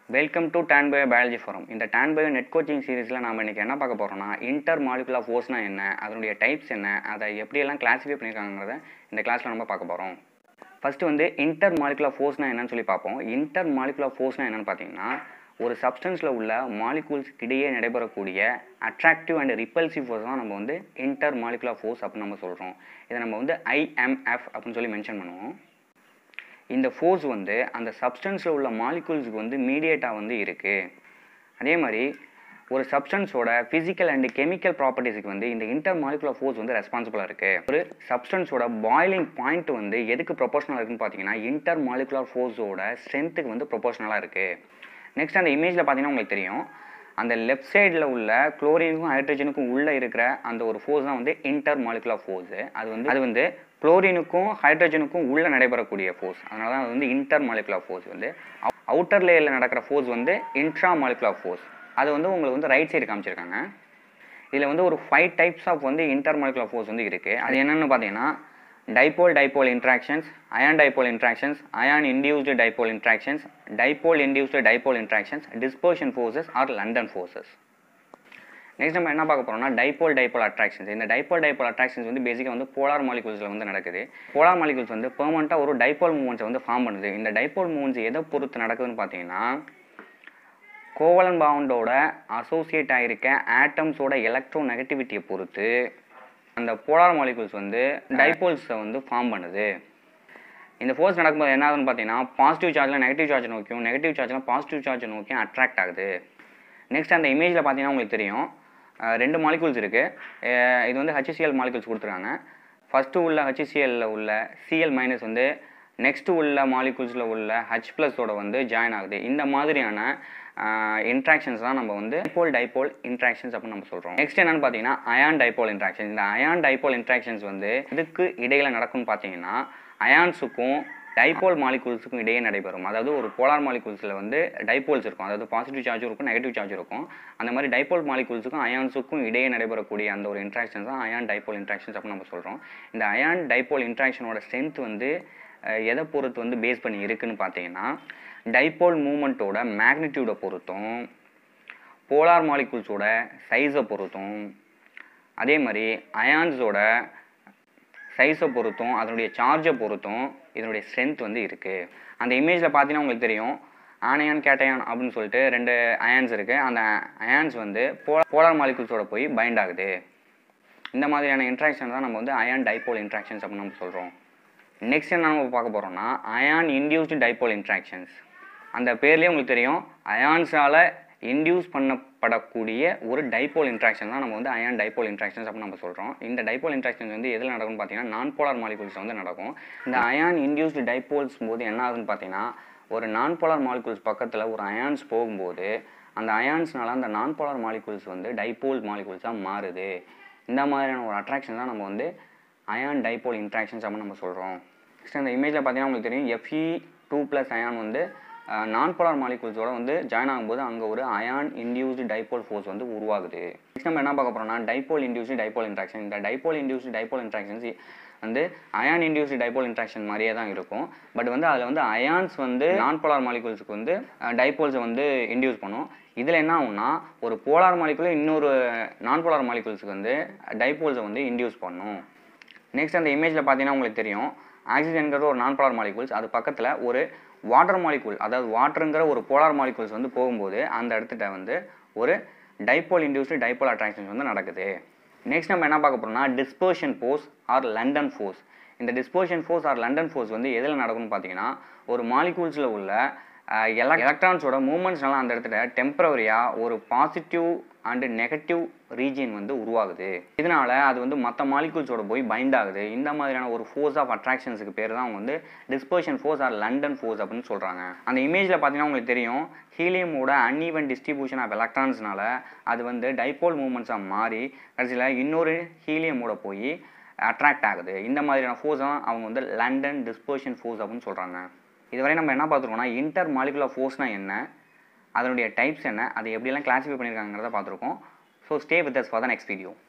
welcome to Tanbio biology forum இந்த Tanbio net coaching சீரிஸில் நம்ம இன்றைக்கி என்ன பார்க்க போகிறோம்னா இன்டர் மாலிகுலர் ஃபோர்ஸ்னால் என்ன அதனுடைய டைப்ஸ் என்ன அதை எப்படியெல்லாம் கிளாஸிஃபை பண்ணியிருக்காங்கிறத இந்த கிளாஸில் நம்ம பார்க்க போகிறோம் ஃபஸ்ட்டு வந்து இன்டர் மாலிகுலர் ஃபோர்ஸ்னால் என்னன்னு சொல்லி பார்ப்போம் இன்டர் மாலிகுலர் ஃபோர்ஸ்னால் என்னன்னு பார்த்தீங்கன்னா ஒரு சப்ஸ்டன்ஸில் உள்ள மாலிகூல்ஸ் இடையே நடைபெறக்கூடிய அட்ராக்டிவ் அண்ட் ரிப்பல்சிவ் ஃபோர்ஸ் தான் நம்ம வந்து இன்டர் மாலிகுலர் ஃபோர்ஸ் அப்படின்னு நம்ம சொல்கிறோம் இதை நம்ம வந்து ஐஎம்எஃப் அப்படின்னு சொல்லி மென்ஷன் பண்ணுவோம் இந்த ஃபோர்ஸ் வந்து அந்த சப்ஸ்டன்ஸில் உள்ள மாலிகூல்ஸுக்கு வந்து மீடியேட்டாக வந்து இருக்குது அதே மாதிரி ஒரு சப்ஸ்டன்ஸோட ஃபிசிக்கல் அண்ட் கெமிக்கல் ப்ராப்பர்ட்டிஸுக்கு வந்து இந்த இன்டர் மாலிகுலர் ஃபோர்ஸ் வந்து ரெஸ்பான்சிபிளாக இருக்குது ஒரு சப்ஸ்டன்ஸோட பாய்லிங் பாயிண்ட் வந்து எதுக்கு ப்ரொபோஷனலாக இருக்குன்னு பார்த்தீங்கன்னா இன்டர் மாலிகுலர் ஃபோர்ஸோட ஸ்ட்ரென்த்துக்கு வந்து ப்ரொபோஷனலாக இருக்குது நெக்ஸ்ட் அந்த இமேஜில் பார்த்தீங்கன்னா உங்களுக்கு தெரியும் அந்த லெஃப்ட் சைடில் உள்ள குளோரினுக்கும் ஹைட்ரஜனுக்கும் உள்ளே இருக்கிற அந்த ஒரு ஃபோர்ஸ் தான் வந்து இன்டர் மாலிகுலர் ஃபோர்ஸு அது வந்து அது வந்து குளோரினுக்கும் ஹைட்ரஜனுக்கும் உள்ளே நடைபெறக்கூடிய ஃபோர்ஸ் அதனால தான் அது வந்து இன்டர் மாலிகுலர் ஃபோர்ஸ் வந்து அவுட்டர் லேயரில் நடக்கிற ஃபோர்ஸ் வந்து இன்ட்ரா மாலிகுலர் ஃபோர்ஸ் அது வந்து உங்களுக்கு வந்து ரைட் சைடு காமிச்சிருக்காங்க இதில் வந்து ஒரு ஃபைவ் டைப்ஸ் ஆஃப் வந்து இன்டர் மாலிகுலர் ஃபோர்ஸ் வந்து இருக்குது அது என்னென்னு பார்த்தீங்கன்னா dipole dipole interactions ion dipole interactions ion induced dipole interactions dipole induced dipole interactions dispersion forces or London forces next நம்ம என்ன பார்க்க போறோம்னா டைபோல் டைபோல் அட்ராக்ஷன்ஸ் இந்த டைபோல் டைபோல் அட்ராக்ஷன்ஸ் வந்து பேசிக்காக வந்து போலார் மாலிகூல்ஸில் வந்து நடக்குது போலார் மாலிகூல்ஸ் வந்து பெர்மனெண்ட்டாக ஒரு டைபோல் மூவ்மெண்ட்ஸை வந்து ஃபார்ம் பண்ணுது இந்த டைபோல் மூவ்மெண்ட்ஸ் எதை பொறுத்து நடக்குதுன்னு பார்த்தீங்கன்னா கோவலன் பவுண்டோட அசோசியேட் ஆகிருக்க ஆட்டம்ஸோட எலக்ட்ரோ நெகட்டிவிட்டியை பொறுத்து அந்த போலார் மாலிகூல்ஸ் வந்து டைபோல்ஸை வந்து ஃபார்ம் பண்ணுது இந்த ஃபோர்ஸ் நடக்கும்போது என்ன ஆகுதுன்னு பார்த்தீங்கன்னா பாசிட்டிவ் சார்ஜில் நெகட்டிவ் சார்ஜ் நோக்கியும் நெகட்டிவ் சார்ஜில் பாசிட்டிவ் சார்ஜ் நோக்கியும் அட்ராக்ட் ஆகுது நெக்ஸ்ட் அந்த இமேஜில் பார்த்தீங்கன்னா உங்களுக்கு தெரியும் அஹ் ரெண்டு மாலிகூல்ஸ் இருக்குது இது வந்து ஹச்சிசிஎல் மாலிகூல்ஸ் கொடுத்துருக்காங்க ஃபஸ்ட்டு உள்ள ஹச்சிசிஎல்ல உள்ள சிஎல் மைனஸ் வந்து நெக்ஸ்ட்டு உள்ள மாலிகூல்ஸில் உள்ள ஹச் ப்ளஸோட வந்து ஜாயின் ஆகுது இந்த மாதிரியான இன்ட்ராக்ஷன்ஸ் தான் நம்ம வந்து டைபோல் டைபோல் இன்ட்ராக்ஷன்ஸ் அப்படின்னு நம்ம சொல்கிறோம் நெக்ஸ்ட் என்னன்னு பார்த்தீங்கன்னா அயான் டைபோல் இன்ட்ராக்ஷன் இந்த அயான் டைபோல் இன்ட்ராக்ஷன்ஸ் வந்து இதுக்கு இடையில நடக்கும்னு பார்த்தீங்கன்னா அயான்ஸுக்கும் டைபோல் மாலிகூல்ஸுக்கும் இடையே நடைபெறும் அதாவது ஒரு போலார் மாலிகூல்ஸில் வந்து டைபோல்ஸ் இருக்கும் அதாவது பாசிட்டிவ் சார்ஜும் இருக்கும் நெகட்டிவ் சார்ஜ் இருக்கும் அந்த மாதிரி டைபோல் மாலிகூல்ஸுக்கும் அயான்ஸுக்கும் இடையே நடைபெறக்கூடிய அந்த ஒரு இன்ட்ராக்ஷன்ஸ் தான் அயான் டைபோல் இன்ட்ராக்ஷன்ஸ் அப்படின்னு நம்ம சொல்கிறோம் இந்த அயான் டைபோல் இன்ட்ராக்ஷனோட ஸ்ட்ரென்த் வந்து அஹ், எதை பொறுத்து வந்து பேஸ் பண்ணி இருக்குன்னு பார்த்தீங்கன்னா டைபோல் மூமெண்ட்டோட மேக்னிடியூடை பொறுத்தும் போலார் மாலிகூல்ஸோட சைஸை பொறுத்தும் அதே மாதிரி அயான்ஸோட சைஸை பொறுத்தும் அதனுடைய சார்ஜை பொறுத்தும் இதனுடைய ஸ்ட்ரென்த் வந்து இருக்குது அந்த இமேஜில் பார்த்தீங்கன்னா உங்களுக்கு தெரியும் ஆனையான் கேட்டையான் அப்படின்னு சொல்லிட்டு ரெண்டு அயான்ஸ் இருக்குது அந்த அயான்ஸ் வந்து போ போலார் மாலிகூல்ஸோட போய் பைண்ட் ஆகுது இந்த மாதிரியான இன்ட்ராக்ஷன் தான் நம்ம வந்து அயான் டைபோல் இன்ட்ராக்ஷன்ஸ் அப்படின்னு நம்ம சொல்கிறோம் நெக்ஸ்ட் என்ன நம்ம பார்க்க போகிறோம்னா அயான் இன்டியூஸ்டு டைபோல் இன்ட்ராக்ஷன்ஸ் அந்த பேர்லேயே உங்களுக்கு தெரியும் அயான்ஸால் இன்டியூஸ் பண்ணப்படக்கூடிய ஒரு டைபோல் இன்ட்ராக்ஷன் தான் நம்ம வந்து அயான் டைபோல் இன்ட்ராக்ஷன்ஸ் அப்படின்னு நம்ம சொல்கிறோம் இந்த டைபோல் இன்ட்ராக்ஷன்ஸ் வந்து எதில் நடக்கும்னு பார்த்தீங்கன்னா நான் போலார் மாலிகூல்ஸ் வந்து நடக்கும் இந்த அயான் இன்டியூஸ்டு டைபோல்ஸ் போது என்ன ஆகுதுன்னு பார்த்தீங்கன்னா ஒரு நான் போலார் மாலிகூல்ஸ் பக்கத்தில் ஒரு அயான்ஸ் போகும்போது அந்த அயான்ஸ்னால அந்த நான் போலார் மாலிகூல்ஸ் வந்து டைபோல் மாலிகூல்ஸாக மாறுது இந்த மாதிரியான ஒரு அட்ராக்ஷன் தான் நம்ம வந்து அயான் டைபோல் இன்ட்ராக்ஷன்ஸ் அப்படின்னு நம்ம சொல்கிறோம் நெக்ஸ்ட் அந்த இமேஜில் பார்த்தீங்கன்னா உங்களுக்கு தெரியும் எஃப்இ டூ ப்ளஸ் அயான் வந்து நான் போலார் மாலிகூல்ஸோட வந்து ஜாயின் ஆகும்போது அங்கே ஒரு அயான் இன்டியூஸ்டு டைபோல் ஃபோர்ஸ் வந்து உருவாகுது நெக்ஸ்ட் நம்ம என்ன பார்க்க போகிறோம்னா டைபோல் இன்டியூஸ்டு டைபோல் இன்ட்ராக்ஷன் இந்த டைபோல் இன்டியூஸ்டு டைபோல் இன்ட்ராக்ஷன்ஸ் வந்து அயான் இன்டியூஸ்டு டைபோல் இன்ட்ராக்ஷன் மாதிரியே தான் இருக்கும் பட் வந்து அதில் வந்து அயான்ஸ் வந்து நான் போலார் மாலிகூல்ஸுக்கு வந்து டைபோல்ஸை வந்து இன்டியூஸ் பண்ணும் இதில் என்ன ஆகும்னா ஒரு போலார் மாலிகுலை இன்னொரு நான் போலார் மாலிகூல்ஸுக்கு வந்து டைபோல்ஸை வந்து இன்டியூஸ் பண்ணும் நெக்ஸ்ட் அந்த இமேஜில் பார்த்தீங்கன்னா உங்களுக்கு தெரியும் ஆக்சிஜன்கிறது ஒரு நான் போலார் மாலிகூல்ஸ் அது பக்கத்தில் ஒரு வாட்டர் மாலிகூல் அதாவது வாட்டருங்கிற ஒரு போலார் மாலிகூல்ஸ் வந்து போகும்போது அந்த இடத்துல வந்து ஒரு டைபோல் இன்டியூஸ்டு டைபோல் அட்ராக்ஷன்ஸ் வந்து நடக்குது நெக்ஸ்ட் நம்ம என்ன பார்க்க போறோம்னா dispersion force or London force இந்த dispersion force or London force வந்து எதில் நடக்கும்னு பார்த்தீங்கன்னா ஒரு மாலிகூல்ஸில் உள்ள எல எலக்ட்ரான்ஸோட மூமெண்ட்ஸ்னால அந்த இடத்துல டெம்பரவரியாக ஒரு பாசிட்டிவ் அண்டு நெகட்டிவ் ரீஜியன் வந்து உருவாகுது இதனால அது வந்து மற்ற மாலிகூல்ஸோட போய் பைண்ட் ஆகுது இந்த மாதிரியான ஒரு ஃபோர்ஸ் ஆஃப் அட்ராக்ஷன்ஸுக்கு பேர் தான் அவங்க வந்து dispersion force or London force அப்படின்னு சொல்கிறாங்க அந்த இமேஜில் பார்த்தீங்கன்னா உங்களுக்கு தெரியும் ஹீலியமோட அன்ஈவன் டிஸ்ட்ரிபியூஷன் ஆஃப் எலக்ட்ரான்ஸ்னால அது வந்து டைபோல் மூமெண்ட்ஸாக மாறி கடைசியில் இன்னொரு ஹீலியமோட போய் அட்ராக்ட் ஆகுது இந்த மாதிரியான ஃபோர்ஸ் தான் அவங்க வந்து லண்டன் டிஸ்பர்ஷன் ஃபோர்ஸ் அப்படின்னு சொல்கிறாங்க இதுவரை நம்ம என்ன பார்த்துருக்கோம்னா இன்டர் மாலிகுலர் ஃபோர்ஸ்னால் என்ன அதனுடைய டைப்ஸ் என்ன அதை எப்படியெல்லாம் கிளாஸிஃபை பண்ணியிருக்காங்கிறத பார்த்துருக்கோம் so stay with us for the next video